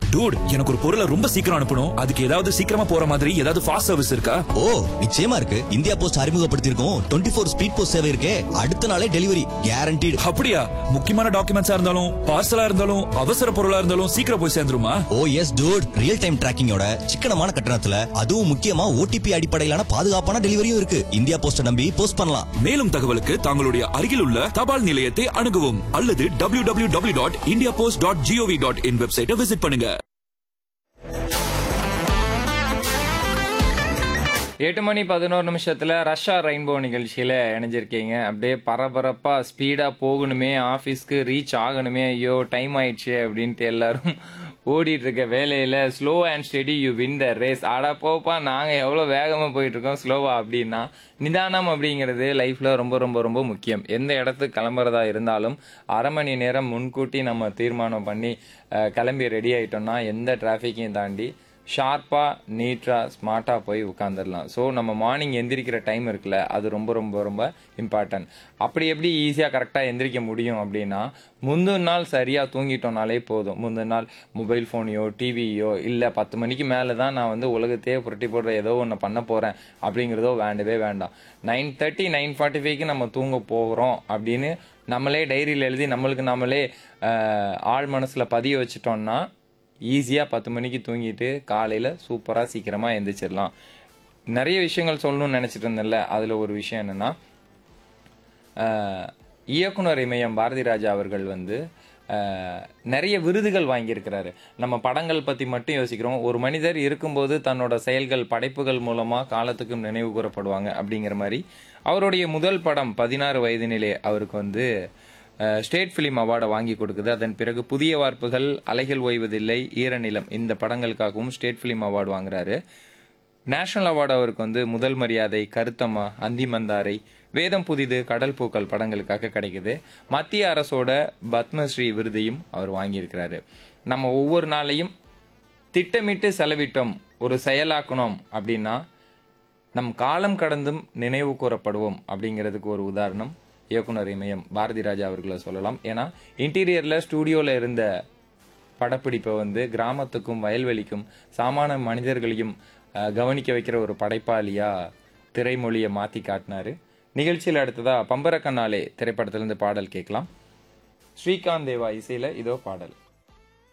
dude எனக்கு ஒரு பொருளை ரொம்ப சீக்கிரம் அனுப்பணும் அதுக்கு ஏதாவது சீக்கிரமா போற மாதிரி ஏதாவது ஃபாஸ்ட் சர்வீஸ் இருக்கா ஓ நிச்சயமா இருக்கு இந்தியா போஸ்ட் அறிமுகப்படுத்தியிருக்கோம் டுவெண்ட்டி ஃபோர் ஸ்பீட் போஸ்ட் சேவை இருக்கே அடுத்த நாளே டெலிவரி கேரண்டீடு அப்படியா முக்கியமான டாக்குமெண்ட்ஸா இருந்தாலும் பார்சலா இருந்தாலும் அவசர பொருளா இருந்தாலும் சீக்கிரம் போய் சேர்ந்துருமா ஓ எஸ் டூட் ரியல் டைம் டிராக்கிங்கோட சிக்கனமான கட்டணத்துல அதுவும் முக்கியமா ஓடிபி அடிப்படையிலான பாதுகாப்பான டெலிவரியும் இருக்கு இந்தியா போஸ்ட நம்பி போஸ்ட் பண்ணலாம் மேலும் தகவலுக்கு தங்களுடைய அருகில் உள்ள தபால் நிலையத்தை அணுகவும் அல்லது W W W dot India post dot GOV dot in வெப்சைட்டை விசிட் பண்ணுங்க எட்டு மணி பதினோரு நிமிஷத்தில் ரஷ்யா ரெயின்போ நிகழ்ச்சியில் இணைஞ்சிருக்கீங்க அப்படியே பரபரப்பாக ஸ்பீடாக போகணுமே ஆஃபீஸ்க்கு ரீச் ஆகணுமே ஐயோ டைம் ஆயிடுச்சு அப்படின்ட்டு எல்லாரும் ஓடிட்டு இருக்க வேலையில் slow and steady you win the race ஆடா போப்பா நாங்கள் எவ்வளோ வேகமாக போயிட்டு இருக்கோம் ஸ்லோவா அப்படின்னா நிதானம் அப்படிங்கிறது லைஃப்பில் ரொம்ப ரொம்ப ரொம்ப முக்கியம் எந்த இடத்துக்கு கிளம்புறதா இருந்தாலும் அரை மணி நேரம் முன்கூட்டி நம்ம தீர்மானம் பண்ணி அஹ், கிளம்பி ரெடி ஆயிட்டோம்னா எந்த டிராஃபிக்கையும் தாண்டி ஷார்ப்பாக நீட்டாக ஸ்மார்ட்டாக போய் உட்காந்துடலாம் ஸோ நம்ம மார்னிங் எந்திரிக்கிற டைம் இருக்குல்ல அது ரொம்ப ரொம்ப ரொம்ப இம்பார்ட்டன்ட் அப்படி எப்படி ஈஸியாக கரெக்டாக எந்திரிக்க முடியும் அப்படின்னா முந்தின நாள் சரியாக தூங்கிட்டோம்னாலே போதும் முந்தின நாள் மொபைல் ஃபோனையோ டிவியோ இல்லை பத்து மணிக்கு மேலே தான் நான் வந்து உலகத்தையே புரட்டி போடுற ஏதோ ஒன்று பண்ண போகிறேன் அப்படிங்கிறதோ வேண்டவே வேண்டாம் நைன் தேர்ட்டி நைன் ஃபார்ட்டி ஃபைவ்க்கு நம்ம தூங்க போகிறோம் அப்படின்னு நம்மளே டைரியில் எழுதி நம்மளுக்கு நம்மளே ஆஹ், ஆழ் மனசில் பதிய வச்சிட்டோம்னா ஈஸியாக பத்து மணிக்கு தூங்கிட்டு காலையில் சூப்பராக சீக்கிரமாக எந்திரிச்சிடலாம் நிறைய விஷயங்கள் சொல்லணும்னு நினச்சிட்டு இருந்தேன்ல அதில் ஒரு விஷயம் என்னென்னா இயக்குனர் இமயம் பாரதி ராஜா அவர்கள் வந்து ஆஹ், நிறைய விருதுகள் வாங்கியிருக்கிறாரு நம்ம படங்கள் பற்றி மட்டும் யோசிக்கிறோம் ஒரு மனிதர் இருக்கும்போது தன்னோட செயல்கள் படைப்புகள் மூலமாக காலத்துக்கும் நினைவு கூறப்படுவாங்க அப்படிங்கிற மாதிரி அவருடைய முதல் படம் பதினாறு வயதினிலே அவருக்கு வந்து ஸ்டேட் ஃபிலிம் அவார்டை வாங்கி கொடுக்குது அதன் பிறகு புதிய வார்ப்புகள் அலைகள் ஓய்வதில்லை ஈரநிலம் இந்த படங்களுக்காகவும் ஸ்டேட் ஃபிலிம் அவார்டு வாங்குறாரு நேஷனல் அவார்டு அவருக்கு வந்து முதல் மரியாதை கருத்தம்மா அந்தி மந்தாரை வேதம் புதிது கடல் பூக்கள் படங்களுக்காக கிடைக்குது மத்திய அரசோட பத்மஸ்ரீ விருதையும் அவர் வாங்கியிருக்கிறாரு நம்ம ஒவ்வொரு நாளையும் திட்டமிட்டு செலவிட்டோம் ஒரு செயலாக்கணும் அப்படின்னா நம் காலம் கடந்தும் நினைவு கூறப்படுவோம் அப்படிங்கிறதுக்கு ஒரு உதாரணம் இயக்குனர் இமயம் பாரதி ராஜா அவர்களை சொல்லலாம் ஏன்னா இன்டீரியரில் ஸ்டூடியோவில் இருந்த படப்பிடிப்பை வந்து கிராமத்துக்கும் வயல்வெளிக்கும் சாமான மனிதர்களையும் அஹ், கவனிக்க வைக்கிற ஒரு படைப்பாளியா திரைமொழியை மாற்றி காட்டினாரு நிகழ்ச்சியில் அடுத்ததா பம்பரக்கண்ணாலே திரைப்படத்திலிருந்து பாடல் கேட்கலாம் ஸ்ரீகாந்த் தேவா இசையில் இதோ பாடல்